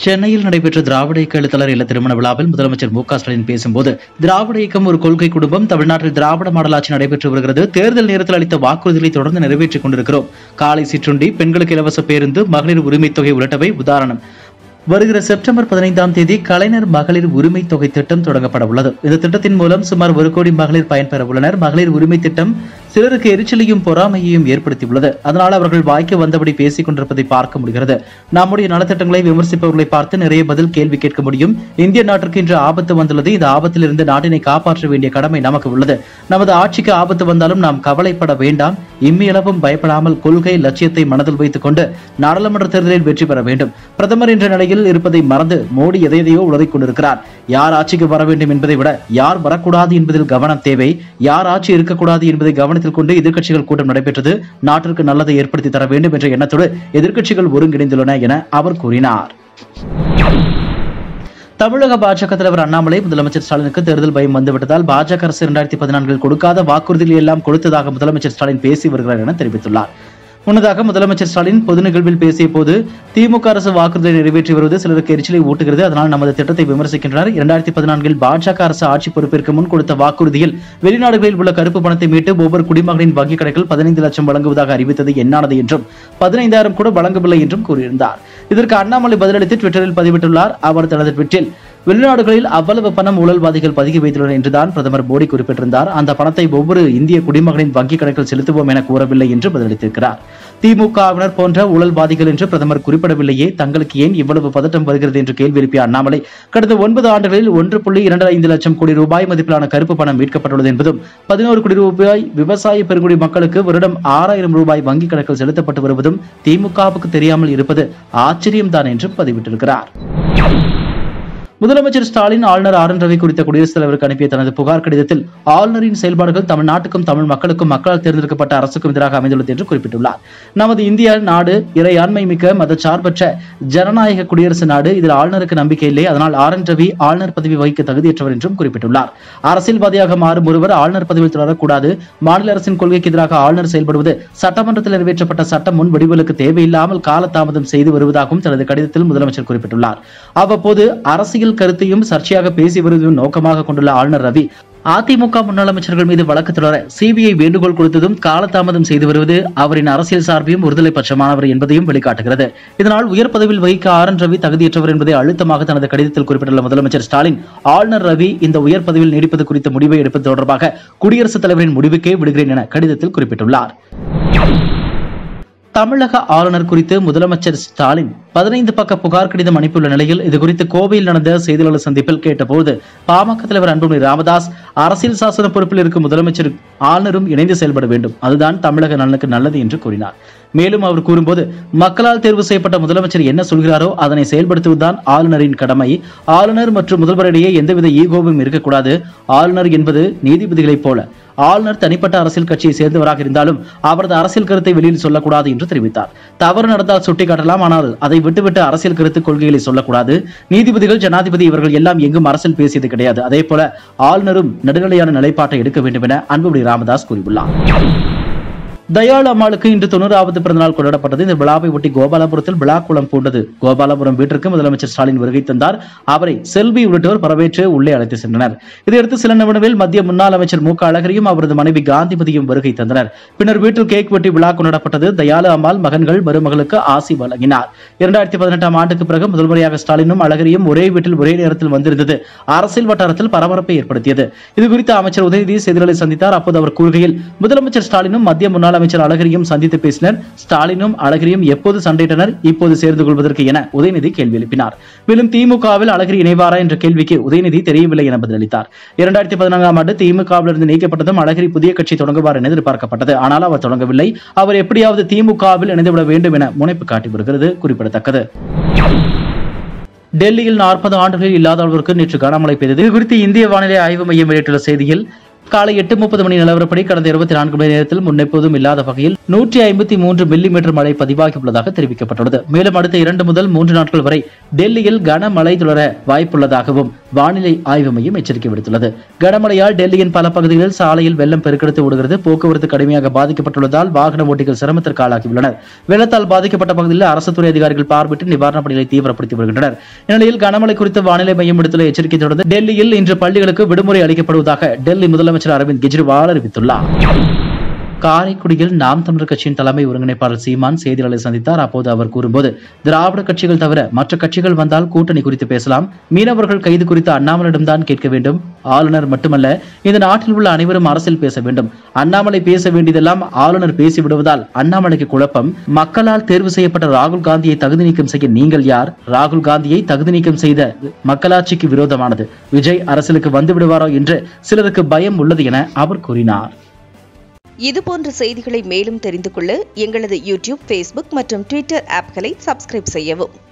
சென்னையில் நடைபெற்ற திராவிட இயக்க எழுத்தாளர் இல்ல திருமண விழாவில் முதலமைச்சர் மு க ஸ்டாலின் பேசும்போது திராவிட இயக்கம் ஒரு கொள்கை குடும்பம் தமிழ்நாட்டில் திராவிட மாடல் ஆட்சி நடைபெற்று வருகிறது தேர்தல் நேரத்தில் அளித்த வாக்குறுதிகளை தொடர்ந்து நிறைவேற்றிக் கொண்டிருக்கிறோம் காலை சிற்றுண்டி பெண்களுக்கு இலவச பேருந்து மகளிர் உரிமைத் தொகை உள்ளிட்டவை உதாரணம் வருகிற செப்டம்பர் பதினைந்தாம் தேதி கலைஞர் மகளிர் உரிமை தொகை திட்டம் தொடங்கப்பட உள்ளது இந்த திட்டத்தின் மூலம் சுமார் ஒரு கோடி மகளிர் பயன்பெற உள்ளனர் மகளிர் உரிமை திட்டம் சிலருக்கு எரிச்சலையும் பொறாமையையும் ஏற்படுத்தியுள்ளது அதனால் அவர்கள் வாய்க்கு வந்தபடி பேசிக் கொண்டிருப்பதை பார்க்க முடிகிறது நம்முடைய நலத்திட்டங்களை விமர்சிப்பவர்களை பார்த்து நிறைய பதில் கேள்வி கேட்க முடியும் இந்திய நாட்டிற்கு இன்று ஆபத்து வந்துள்ளது இந்த ஆபத்திலிருந்து நாட்டினை காப்பாற்ற வேண்டிய கடமை நமக்கு உள்ளது நமது ஆட்சிக்கு ஆபத்து வந்தாலும் நாம் கவலைப்பட வேண்டாம் இம்மியளவும் பயப்படாமல் கொள்கை லட்சியத்தை மனதில் வைத்துக் கொண்டு நாடாளுமன்ற தேர்தலில் வெற்றி பெற வேண்டும் பிரதமர் என்ற நிலையில் இருப்பதை மறந்து மோடி எதையதையோ உளறிக் கொண்டிருக்கிறார் யார் ஆட்சிக்கு வர வேண்டும் என்பதை விட யார் வரக்கூடாது என்பதில் கவனம் தேவை யார் ஆட்சி இருக்கக்கூடாது என்பதை கவனத்தில் கொண்டு எதிர்க்கட்சிகள் கூட்டம் நடைபெற்றது நாட்டிற்கு நல்லதை ஏற்படுத்தி தர வேண்டும் என்ற எண்ணத்தோடு எதிர்க்கட்சிகள் ஒருங்கிணைந்துள்ளன என அவர் கூறினார் தமிழக பாஜக தலைவர் அண்ணாமலை முதலமைச்சர் ஸ்டாலினுக்கு தேர்தல் பயம் வந்துவிட்டதால் பாஜக அரசு இரண்டாயிரத்தி பதினான்கில் கொடுக்காத வாக்குறுதிகளை எல்லாம் கொடுத்ததாக முதலமைச்சர் ஸ்டாலின் பேசி வருகிறார் என தெரிவித்துள்ளார் முன்னதாக முதலமைச்சர் ஸ்டாலின் பொது நிகழ்வில் பேசிய போது திமுக அரசு வாக்குறுதியை நிறைவேற்றி வருவது சிலருக்கு எரிச்சலை ஊட்டுகிறது அதனால் நமது திட்டத்தை விமர்சிக்கின்றனர் இரண்டாயிரத்தி பதினான்கில் பாஜக அரசு ஆட்சி பொறுப்பிற்கு முன் கொடுத்த வாக்குறுதியில் வெளிநாடுகளில் உள்ள கருப்பு பணத்தை மீட்டு ஒவ்வொரு குடிமகனின் வங்கிக் கணக்கில் பதினைந்து லட்சம் வழங்குவதாக அறிவித்தது என்னானது என்றும் பதினைந்தாயிரம் கூட வழங்கவில்லை என்றும் கூறியிருந்தார் இதற்கு அண்ணாமலை பதிலளித்து ட்விட்டரில் பதிவிட்டுள்ளார் அவர் தனது ட்விட்டில் வெளிநாடுகளில் அவ்வளவு பணம் ஊழல்வாதிகள் பதுக்கி வைத்துள்ளனர் என்றுதான் பிரதமர் மோடி குறிப்பிட்டிருந்தார் அந்த பணத்தை ஒவ்வொரு இந்திய குடிமகனின் வங்கிக் கணக்கில் செலுத்துவோம் என கூறவில்லை என்று பதிலளித்திருக்கிறார் திமுகவினர் போன்ற ஊழல்வாதிகள் என்று பிரதமர் குறிப்பிடவில்லையே தங்களுக்கு ஏன் இவ்வளவு பதட்டம் வருகிறது என்று கேள்வி எழுப்பிய அண்ணாமலை கடந்த ஒன்பது ஆண்டுகளில் ஒன்று புள்ளி இரண்டு ஐந்து லட்சம் கோடி ரூபாய் மதிப்பிலான கருப்பு பணம் மீட்கப்பட்டுள்ளது என்பதும் பதினோரு கோடி ரூபாய் விவசாய பெருங்குடி மக்களுக்கு வருடம் ஆறாயிரம் ரூபாய் வங்கிக் கணக்கில் செலுத்தப்பட்டு வருவதும் திமுகவுக்கு தெரியாமல் இருப்பது ஆச்சரியம்தான் என்றும் பதிவிட்டிருக்கிறார் முதலமைச்சர் ஸ்டாலின் ஆளுநர் ஆர் என் ரவி குறித்த குடியரசுத் தலைவருக்கு அனுப்பிய தனது புகார் கடிதத்தில் ஆளுநரின் செயல்பாடுகள் தமிழ்நாட்டுக்கும் தமிழ் மக்களுக்கும் மக்களால் தேர்ந்தெடுக்கப்பட்ட அரசுக்கும் எதிராக அமைந்துள்ளது என்று குறிப்பிட்டுள்ளார் நமது இந்திய நாடு இறையாண்மை மிக்க மதச்சார்பற்ற ஜனநாயக குடியரசு நாடு இதில் ஆளுநருக்கு நம்பிக்கை இல்லை அதனால் ஆர் என் ரவி ஆளுநர் பதவி வகிக்க தகுதியற்றவர் என்றும் குறிப்பிட்டுள்ளார் அரசியல்வாதியாக மாறும் ஒருவர் ஆளுநர் பதவியில் தொடரக்கூடாது மாநில அரசின் கொள்கைக்கு எதிராக ஆளுநர் செயல்படுவது சட்டமன்றத்தில் நிறைவேற்றப்பட்ட சட்டம் முன் வடிவுகளுக்கு தேவையில்லாமல் காலதாமதம் செய்து வருவதாகவும் தனது கடிதத்தில் முதலமைச்சர் குறிப்பிட்டுள்ளார் அவ்வப்போது அரசியல் கருத்தையும் சர்ச்சையாக பேசி வருவதையும் நோக்கமாக கொண்டுள்ள ஆளுநர் ரவி அதிமுக முன்னாள் அமைச்சர்கள் மீது வழக்கு தொடர சிபிஐ வேண்டுகோள் கொடுத்ததும் காலதாமதம் செய்து வருவது அவரின் அரசியல் சார்பையும் ஒருதலை பட்சமானவர் என்பதையும் வெளிக்காட்டுகிறது இதனால் உயர் பதவியில் வகிக்க ஆர் என் ரவி தகுதியற்றவர் என்பதை அழுத்தமாக தனது கடிதத்தில் குறிப்பிட்டுள்ள முதலமைச்சர் ஸ்டாலின் ஆளுநர் ரவி இந்த உயர் பதவியில் நீடிப்பது குறித்த முடிவை எடுப்பது தொடர்பாக குடியரசுத் தலைவரின் முடிவுக்கே விடுகிறேன் என கடிதத்தில் குறிப்பிட்டுள்ளார் தமிழக ஆளுநர் குறித்து முதலமைச்சர் ஸ்டாலின் பதினைந்து பக்க புகார் கடிதம் அனுப்பியுள்ள நிலையில் இது குறித்து கோவையில் நடந்த செய்தியாளர் சந்திப்பில் கேட்டபோது பாமக தலைவர் அன்புமணி ராமதாஸ் அரசியல் சாசன பொறுப்பில் இருக்கும் முதலமைச்சர் ஆளுநரும் இணைந்து செயல்பட வேண்டும் அதுதான் தமிழக நலனுக்கு நல்லது என்று கூறினார் மேலும் அவர் கூறும்போது மக்களால் தேர்வு செய்யப்பட்ட முதலமைச்சர் என்ன சொல்கிறாரோ அதனை செயல்படுத்துவதுதான் ஆளுநரின் கடமை ஆளுநர் மற்றும் முதல்வரிடையே எந்தவித ஈகோவும் இருக்கக்கூடாது ஆளுநர் என்பது நீதிபதிகளைப் போல ஆளுநர் தனிப்பட்ட அரசியல் கட்சியை சேர்ந்தவராக இருந்தாலும் அவரது அரசியல் கருத்தை வெளியில் சொல்லக்கூடாது என்று தெரிவித்தார் தவறு நடந்தால் சுட்டிக்காட்டலாம் ஆனால் அதை விட்டுவிட்டு அரசியல் கருத்து கொள்கைகளை சொல்லக்கூடாது நீதிபதிகள் ஜனாதிபதி இவர்கள் எல்லாம் எங்கும் அரசியல் பேசியது கிடையாது அதே போல ஆளுநரும் நடுநிலையான நிலைப்பாட்டை எடுக்க வேண்டும் என அன்புமணி ராமதாஸ் கூறியுள்ளார் தயாளு அம்மாளுக்கு இன்று தொண்ணூறாவது பிறந்தநாள் கொண்டாடப்பட்டது இந்த விழாவை ஒட்டி கோபாலபுரத்தில் விழா குளம் பூண்டது கோபாலபுரம் வீட்டிற்கு முதலமைச்சர் ஸ்டாலின் வருகை தந்தார் அவரை செல்வி உள்ளிட்டோர் வரவேற்று உள்ளே அழைத்து சென்றனர் இதையடுத்து சில நிமிடங்களில் மத்திய முன்னாள் அமைச்சர் மு க அழகிரியும் அவரது மனைவி காந்திமதியும் வருகை தந்தனர் பின்னர் வீட்டில் கேக் வெட்டி விழா கொண்டாடப்பட்டது தயாளு அம்மாள் மகன்கள் மருமகளுக்கு ஆசி வழங்கினார் இரண்டாயிரத்தி பதினெட்டாம் ஆண்டுக்கு பிறகு முதல் முறையாக ஸ்டாலினும் அழகிரியும் ஒரே வீட்டில் ஒரே நேரத்தில் வந்திருந்தது அரசியல் வட்டாரத்தில் பரபரப்பை ஏற்படுத்தியது இது குறித்து அமைச்சர் உதயநிதி செய்திகளை சந்தித்தார் அப்போது அவர் கூறுகையில் முதலமைச்சர் ஸ்டாலினும் மத்திய முன்னாள் அமைச்சர் அழகிரியும் சந்தித்து பேசினர் ஸ்டாலினும் அழகிரியும் எப்போது சண்டையிட்டனர் இப்போது சேர்ந்து கொள்வதற்கு என உதயநிதி கேள்வி எழுப்பினார் மேலும் திமுகவில் அழகிரி இணைவாரா என்ற கேள்விக்கு உதயநிதி தெரியவில்லை என பதிலளித்தார் இரண்டாயிரத்தி பதினான்காம் ஆண்டு திமுகவிலிருந்து நீக்கப்பட்டதும் அழகிரி புதிய கட்சி தொடங்குவார் என எதிர்பார்க்கப்பட்டது ஆனால் அவர் தொடங்கவில்லை அவர் எப்படியாவது திமுகவில் இணைந்துவிட வேண்டும் என முனைப்பு காட்டி வருகிறது குறிப்பிடத்தக்கது டெல்லியில் நாற்பது ஆண்டுகளில் இல்லாத அளவிற்கு நேற்று கனமழை பெய்தது இது குறித்து இந்திய வானிலை ஆய்வு மையம் வெளியிட்டுள்ள செய்தியில் காலை எட்டு முப்பது மணி நிலவரப்படி கடந்த இருபத்தி நான்கு மணி நேரத்தில் முன்னெப்போதும் இல்லாத வகையில் நூற்றி ஐம்பத்தி மூன்று மில்லி மீட்டர் மழை பதிவாகியுள்ளதாக தெரிவிக்கப்பட்டுள்ளது மேலும் அடுத்த இரண்டு முதல் மூன்று நாட்கள் வரை டெல்லியில் கனமழை தொடர வாய்ப்புள்ளதாகவும் வானிலை ஆய்வு மையம் எச்சரிக்கை விடுத்துள்ளது கனமழையால் டெல்லியின் பல பகுதிகளில் சாலையில் வெள்ளம் பெருக்கெடுத்து ஓடுகிறது போக்குவரத்து கடுமையாக பாதிக்கப்பட்டுள்ளதால் வாகன ஓட்டிகள் சிரமத்திற்கு ஆளாகியுள்ளனர் வெள்ளத்தால் பாதிக்கப்பட்ட பகுதியில் அரசு துறை அதிகாரிகள் பார்வையிட்டு நிவாரணப் பணிகளை தீவிரப்படுத்தி வருகின்றனர் இந்நிலையில் கனமழை குறித்து வானிலை மையம் விடுத்துள்ள எச்சரிக்கை தொடர்ந்து டெல்லியில் இன்று பள்ளிகளுக்கு விடுமுறை அளிக்கப்படுவதாக டெல்லி முதலமைச்சர் அரவிந்த் கெஜ்ரிவால் அறிவித்துள்ளார் காரைக்குடியில் நாம் தமிழர் கட்சியின் தலைமை ஒருங்கிணைப்பாளர் சீமான் செய்தியாளரை சந்தித்தார் அப்போது அவர் கூறும்போது திராவிட கட்சிகள் தவிர மற்ற கட்சிகள் வந்தால் கூட்டணி குறித்து பேசலாம் மீனவர்கள் கைது குறித்து அண்ணாமலிடம்தான் கேட்க வேண்டும் ஆளுநர் மட்டுமல்ல இந்த நாட்டில் உள்ள அனைவரும் அரசியல் பேச வேண்டும் அண்ணாமலை பேச வேண்டியதெல்லாம் ஆளுநர் பேசி விடுவதால் அண்ணாமலைக்கு குழப்பம் மக்களால் தேர்வு செய்யப்பட்ட ராகுல் காந்தியை தகுதி நீக்கம் செய்ய நீங்கள் யார் ராகுல் காந்தியை தகுதி நீக்கம் செய்த மக்களாட்சிக்கு விரோதமானது விஜய் அரசியலுக்கு வந்து விடுவாரோ என்று சிலருக்கு பயம் உள்ளது என அவர் கூறினார் இதுபோன்ற செய்திகளை மேலும் தெரிந்து கொள்ள எங்களது யூடியூப் ஃபேஸ்புக் மற்றும் ட்விட்டர் ஆப்களை சப்ஸ்கிரைப் செய்யவும்